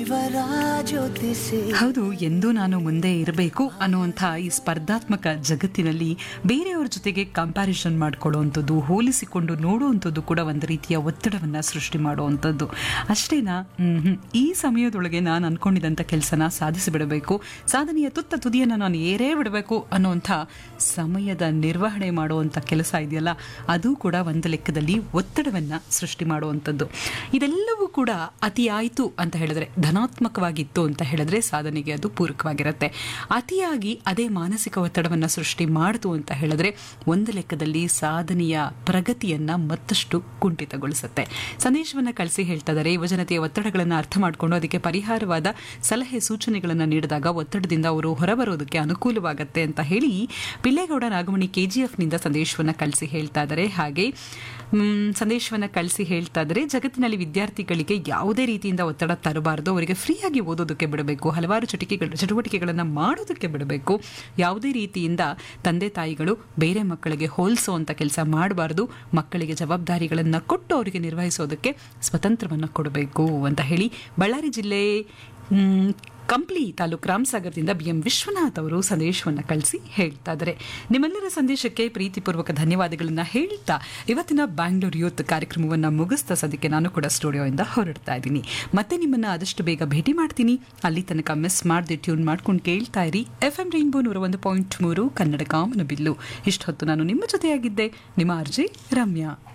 ಇವರ ಜೊತೆ ಸೇ ಹೌದು ಎಂದೂ ನಾನು ಮುಂದೆ ಇರಬೇಕು ಅನ್ನುವಂಥ ಈ ಸ್ಪರ್ಧಾತ್ಮಕ ಜಗತ್ತಿನಲ್ಲಿ ಬೇರೆಯವ್ರ ಜೊತೆಗೆ ಕಂಪ್ಯಾರಿಸನ್ ಮಾಡ್ಕೊಳ್ಳುವಂಥದ್ದು ಹೋಲಿಸಿಕೊಂಡು ನೋಡುವಂಥದ್ದು ಕೂಡ ಒಂದು ರೀತಿಯ ಒತ್ತಡವನ್ನು ಸೃಷ್ಟಿ ಮಾಡುವಂಥದ್ದು ಅಷ್ಟೇನಾ ಮ್ಹೂ. ಈ ಸಮಯದೊಳಗೆ ನಾನು ಅನ್ಕೊಂಡಿದ್ದಂಥ ಕೆಲಸನ ಸಾಧಿಸಿಬಿಡಬೇಕು ಸಾಧನೆಯ ತುತ್ತ ತುದಿಯನ್ನು ನಾನು ಏರೇ ಬಿಡಬೇಕು ಅನ್ನುವಂಥ ಸಮಯದ ನಿರ್ವಹಣೆ ಮಾಡುವಂಥ ಕೆಲಸ ಇದೆಯಲ್ಲ ಅದು ಕೂಡ ಒಂದು ಲೆಕ್ಕದಲ್ಲಿ ಒತ್ತಡವನ್ನು ಸೃಷ್ಟಿ ಮಾಡುವಂಥದ್ದು ಇದೆಲ್ಲವೂ ಕೂಡ ಅತಿ ಆಯಿತು ಅಂತ ಹೇಳಿದ್ರೆ ಧನಾತ್ಮಕವಾಗಿತ್ತು ಅಂತ ಹೇಳಿದ್ರೆ ಸಾಧನೆಗೆ ಅದು ಪೂರಕವಾಗಿರುತ್ತೆ ಅತಿಯಾಗಿ ಅದೇ ಮಾನಸಿಕ ಒತ್ತಡವನ್ನು ಸೃಷ್ಟಿ ಮಾಡಿತು ಅಂತ ಹೇಳಿದ್ರೆ ಒಂದು ಲೆಕ್ಕದಲ್ಲಿ ಸಾಧನೆಯ ಪ್ರಗತಿಯನ್ನ ಮತ್ತಷ್ಟು ಕುಂಠಿತಗೊಳಿಸುತ್ತೆ ಸಂದೇಶವನ್ನು ಕಳಿಸಿ ಹೇಳ್ತಾ ಇದ್ದಾರೆ ಯುವಜನತೆಯ ಒತ್ತಡಗಳನ್ನು ಅರ್ಥ ಮಾಡಿಕೊಂಡು ಅದಕ್ಕೆ ಪರಿಹಾರವಾದ ಸಲಹೆ ಸೂಚನೆಗಳನ್ನು ನೀಡಿದಾಗ ಒತ್ತಡದಿಂದ ಅವರು ಹೊರಬರೋದಕ್ಕೆ ಅನುಕೂಲವಾಗುತ್ತೆ ಅಂತ ಹೇಳಿ ಪಿಲ್ಲೇಗೌಡ ನಾಗಮಣಿ ಕೆಜಿಎಫ್ನಿಂದ ಸಂದೇಶವನ್ನು ಕಳಿಸಿ ಹೇಳ್ತಾ ಇದ್ದಾರೆ ಹಾಗೆ ಮ್, ಸಂದೇಶವನ್ನು ಕಳಿಸಿ ಹೇಳ್ತಾ ಇದ್ದಾರೆ ಜಗತ್ತಿನಲ್ಲಿ ವಿದ್ಯಾರ್ಥಿಗಳಿಗೆ ಯಾವುದೇ ರೀತಿಯಿಂದ ಒತ್ತಡ ತರಬಾರದು ಅವರಿಗೆ ಫ್ರೀಯಾಗಿ ಓದೋದಕ್ಕೆ ಬಿಡಬೇಕು ಹಲವಾರು ಚಟಿಕೆಗಳು ಚಟುವಟಿಕೆಗಳನ್ನು ಮಾಡೋದಕ್ಕೆ ಬಿಡಬೇಕು ಯಾವುದೇ ರೀತಿಯಿಂದ ತಂದೆ ತಾಯಿಗಳು ಬೇರೆ ಮಕ್ಕಳಿಗೆ ಹೋಲಿಸುವಂಥ ಕೆಲಸ ಮಾಡಬಾರ್ದು ಮಕ್ಕಳಿಗೆ ಜವಾಬ್ದಾರಿಗಳನ್ನು ಕೊಟ್ಟು ಅವರಿಗೆ ನಿರ್ವಹಿಸೋದಕ್ಕೆ ಸ್ವತಂತ್ರವನ್ನು ಕೊಡಬೇಕು ಅಂತ ಹೇಳಿ ಬಳ್ಳಾರಿ ಜಿಲ್ಲೆ ಮ್, ಕಂಪ್ಲಿ ತಾಲೂಕು ರಾಮಸಾಗರದಿಂದ ಬಿ ಎಂ ವಿಶ್ವನಾಥ್ ಅವರು ಸಂದೇಶವನ್ನು ಕಳಿಸಿ ಹೇಳ್ತಾ ಇದ್ದಾರೆ ನಿಮ್ಮೆಲ್ಲರ ಸಂದೇಶಕ್ಕೆ ಪ್ರೀತಿಪೂರ್ವಕ ಧನ್ಯವಾದಗಳನ್ನ ಹೇಳ್ತಾ ಇವತ್ತಿನ ಬ್ಯಾಂಗ್ಳೂರ್ ಯೂತ್ ಕಾರ್ಯಕ್ರಮವನ್ನು ಮುಗಿಸ್ತಾ ಸದ್ಯಕ್ಕೆ ನಾನು ಕೂಡ ಸ್ಟುಡಿಯೋಯಿಂದ ಹೊರಡ್ತಾ ಇದ್ದೀನಿ ಮತ್ತೆ ನಿಮ್ಮನ್ನ ಆದಷ್ಟು ಬೇಗ ಭೇಟಿ ಮಾಡ್ತೀನಿ ಅಲ್ಲಿ ತನಕ ಮಿಸ್ ಮಾಡದೆ ಟ್ಯೂನ್ ಮಾಡ್ಕೊಂಡು ಕೇಳ್ತಾ ಇರಿ ಎಫ್ ಎಂ ರೈನ್ಬೋ ನೂರ ಒಂದು ಪಾಯಿಂಟ್ ಮೂರು ಕನ್ನಡ ಕಾಮನ ಬಿಲ್ಲು ಇಷ್ಟೊತ್ತು ನಾನು ನಿಮ್ಮ ಜೊತೆಯಾಗಿದ್ದೆ ನಿಮ್ಮ ಅರ್ಜಿ ರಮ್ಯಾ